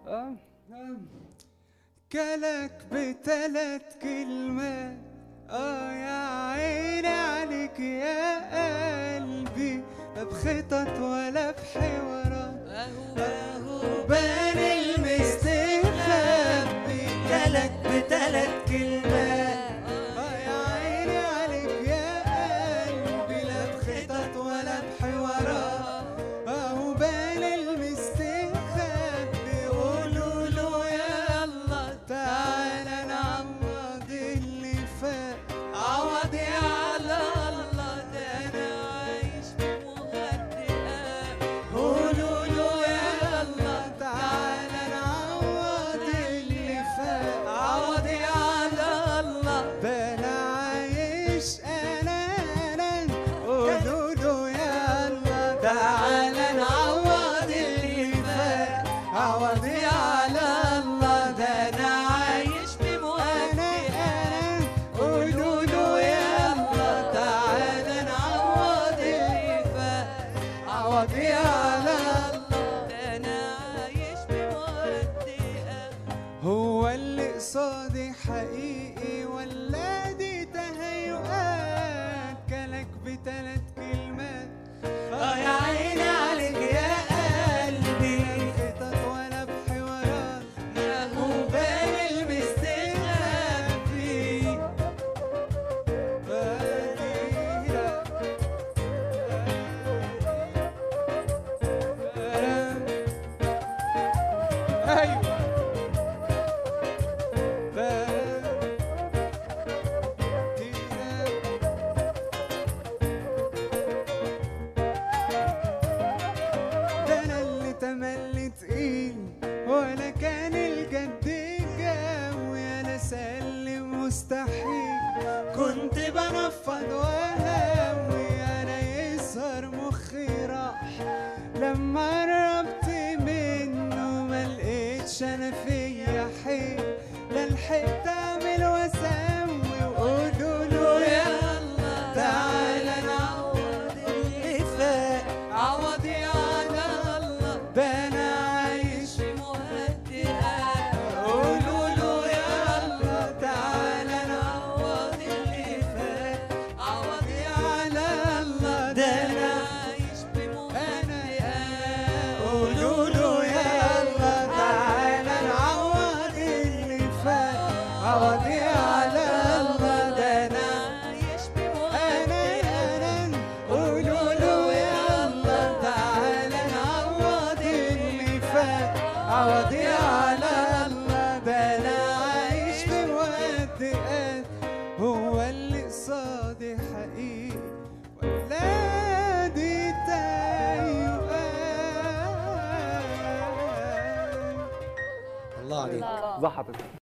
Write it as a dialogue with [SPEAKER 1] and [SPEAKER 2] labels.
[SPEAKER 1] آه، آه. كلك بتلات كلمات اه يا عيني عليك يا قلبي لا بخطط ولا بحوارات اهو بان المستخبي
[SPEAKER 2] كلك بتلات كلمات
[SPEAKER 1] اه يا عيني عليك يا قلبي لا بخطط ولا بحوارات اهو بان المستخبي قولوا له يا الله تعالى نعوض اللي فات عوض يا على الله ده انا عايش مهدئة قولوا له يا الله تعالى نعوض اللي فات عوض يا على الله ده انا عايش انا انا قولوا له يا الله تعالى نعوض اللي فات عوض يا على الله ده انا عايش بمهدئة قولوا له يا الله تعالى نعوض اللي فات عوض يا على الله
[SPEAKER 2] ده انا عايش بمهدئة
[SPEAKER 1] هو اللي قصادي حقيقي ولا دي تهيؤات كلك بتلات كلمات اه يا عيني عليك يا قلبي خطط ولا بحوارات هو بين المستخبي بديهة ايوه ده انا اللي تملي تقيل ولا كان الجد جو يا انا سلم مستحيل كنت بنفض وهوي انا يسهر مخي راح لما قربت منه ما لقيتش انا فيا حيل لا لحقت اعمل واسوي وقولوا له يا الله تعالى نعوض اللي فات عوضي على الله ده انا عايش
[SPEAKER 2] بمهدئة
[SPEAKER 1] قولوا له يا الله تعالى نعوض اللي فات عوضي على الله ده انا
[SPEAKER 2] عايش بمهدئة
[SPEAKER 1] قولوا له يا الله تعالى نعوض اللي فات عوضي على الله ده انا
[SPEAKER 2] عايش
[SPEAKER 1] انا انا قولوا له يا الله تعالى نعوض اللي فات عوضي على الله ده انا عايش بمهدئات هو اللي قصادي حقيقي ولا دي تهيؤات
[SPEAKER 3] الله عليك
[SPEAKER 4] الله.
[SPEAKER 5] زحطت